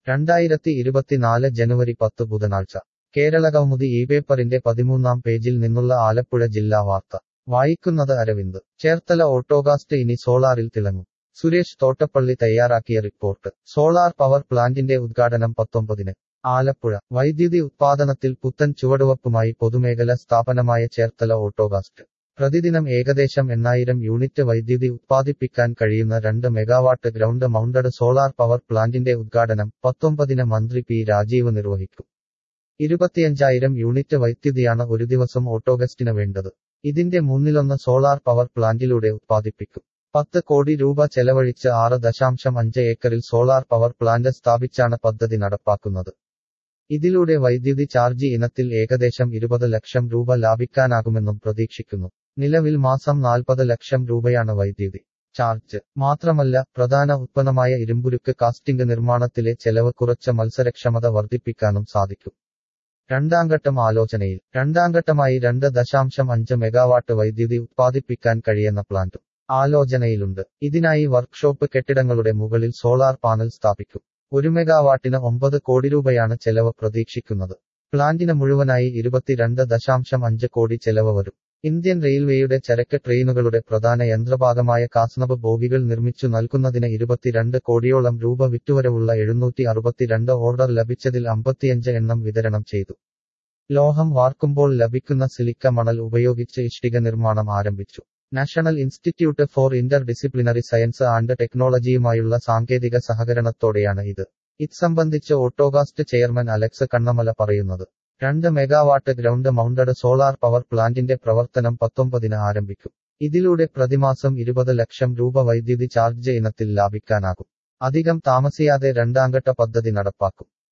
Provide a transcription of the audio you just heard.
രണ്ടായിരത്തി ഇരുപത്തിനാല് ജനുവരി പത്ത് ബുധനാഴ്ച കേരളകൗമുദി ഈ പേപ്പറിന്റെ പതിമൂന്നാം പേജിൽ നിന്നുള്ള ആലപ്പുഴ ജില്ലാ വാർത്ത വായിക്കുന്നത് അരവിന്ദ് ചേർത്തല ഓട്ടോകാസ്റ്റ് ഇനി സോളാറിൽ തിളങ്ങും സുരേഷ് തോട്ടപ്പള്ളി തയ്യാറാക്കിയ റിപ്പോർട്ട് സോളാർ പവർ പ്ലാന്റിന്റെ ഉദ്ഘാടനം പത്തൊമ്പതിന് ആലപ്പുഴ വൈദ്യുതി ഉത്പാദനത്തിൽ പുത്തൻ ചുവടുവപ്പുമായി പൊതുമേഖല സ്ഥാപനമായ ചേർത്തല ഓട്ടോകാസ്റ്റ് പ്രതിദിനം ഏകദേശം എണ്ണായിരം യൂണിറ്റ് വൈദ്യുതി ഉത്പാദിപ്പിക്കാൻ കഴിയുന്ന രണ്ട് megawatt ground mounted solar power പ്ലാന്റിന്റെ ഉദ്ഘാടനം പത്തൊമ്പതിന് മന്ത്രി പി രാജീവ് നിർവഹിക്കും ഇരുപത്തിയഞ്ചായിരം യൂണിറ്റ് വൈദ്യുതിയാണ് ഒരു ദിവസം ഓട്ടോഗസ്റ്റിന് വേണ്ടത് ഇതിന്റെ മൂന്നിലൊന്ന് സോളാർ പവർ പ്ലാന്റിലൂടെ ഉത്പാദിപ്പിക്കും പത്ത് കോടി രൂപ ചെലവഴിച്ച് ആറ് ദശാംശം അഞ്ച് ഏക്കറിൽ സോളാർ പവർ പ്ലാന്റ് സ്ഥാപിച്ചാണ് പദ്ധതി നടപ്പാക്കുന്നത് ഇതിലൂടെ വൈദ്യുതി ചാർജ് ഇനത്തിൽ ഏകദേശം ഇരുപത് ലക്ഷം രൂപ ലാഭിക്കാനാകുമെന്നും പ്രതീക്ഷിക്കുന്നു നിലവിൽ മാസം നാൽപ്പത് ലക്ഷം രൂപയാണ് വൈദ്യുതി ചാർജ് മാത്രമല്ല പ്രധാന ഉത്പന്നമായ ഇരുമ്പുരുക്ക് കാസ്റ്റിംഗ് നിർമ്മാണത്തിലെ ചെലവ് കുറച്ച മത്സരക്ഷമത വർദ്ധിപ്പിക്കാനും സാധിക്കും രണ്ടാംഘട്ടം ആലോചനയിൽ രണ്ടാംഘട്ടമായി രണ്ട് ദശാംശം അഞ്ച് മെഗാവാട്ട് വൈദ്യുതി ഉത്പാദിപ്പിക്കാൻ കഴിയുന്ന പ്ലാന്റും ആലോചനയിലുണ്ട് ഇതിനായി വർക്ക്ഷോപ്പ് കെട്ടിടങ്ങളുടെ മുകളിൽ സോളാർ പാനൽ സ്ഥാപിക്കും ഒരു മെഗാവാട്ടിന് ഒമ്പത് കോടി രൂപയാണ് ചെലവ് പ്രതീക്ഷിക്കുന്നത് പ്ലാന്റിന് മുഴുവനായി ഇരുപത്തിരണ്ട് ദശാംശം അഞ്ച് കോടി ചെലവ് വരും ഇന്ത്യൻ റെയിൽവേയുടെ ചരക്ക് ട്രെയിനുകളുടെ പ്രധാന യന്ത്രഭാഗമായ കാസ്നബ് ബോഗികൾ നിർമ്മിച്ചു നൽകുന്നതിന് ഇരുപത്തിരണ്ട് കോടിയോളം രൂപ വിറ്റുവരവുള്ള എഴുന്നൂറ്റി അറുപത്തിരണ്ട് ഓർഡർ ലഭിച്ചതിൽ അമ്പത്തിയഞ്ച് എണ്ണം വിതരണം ചെയ്തു ലോഹം വാർക്കുമ്പോൾ ലഭിക്കുന്ന സിലിക്ക മണൽ ഉപയോഗിച്ച് ഇഷ്ടിക നിർമ്മാണം ആരംഭിച്ചു National Institute for Interdisciplinary Science and ടെക്നോളജിയുമായുള്ള സാങ്കേതിക സഹകരണത്തോടെയാണ് ഇത് ഇത് സംബന്ധിച്ച് ഓട്ടോകാസ്റ്റ് ചെയർമാൻ അലക്സ് കണ്ണമല പറയുന്നത് രണ്ട് megawatt ground mounted solar power പ്ലാന്റിന്റെ പ്രവർത്തനം പത്തൊമ്പതിന് ആരംഭിക്കും ഇതിലൂടെ പ്രതിമാസം ഇരുപത് ലക്ഷം രൂപ വൈദ്യുതി ചാർജ് ഇനത്തിൽ ലാഭിക്കാനാകും അധികം താമസിയാതെ രണ്ടാംഘട്ട പദ്ധതി നടപ്പാക്കും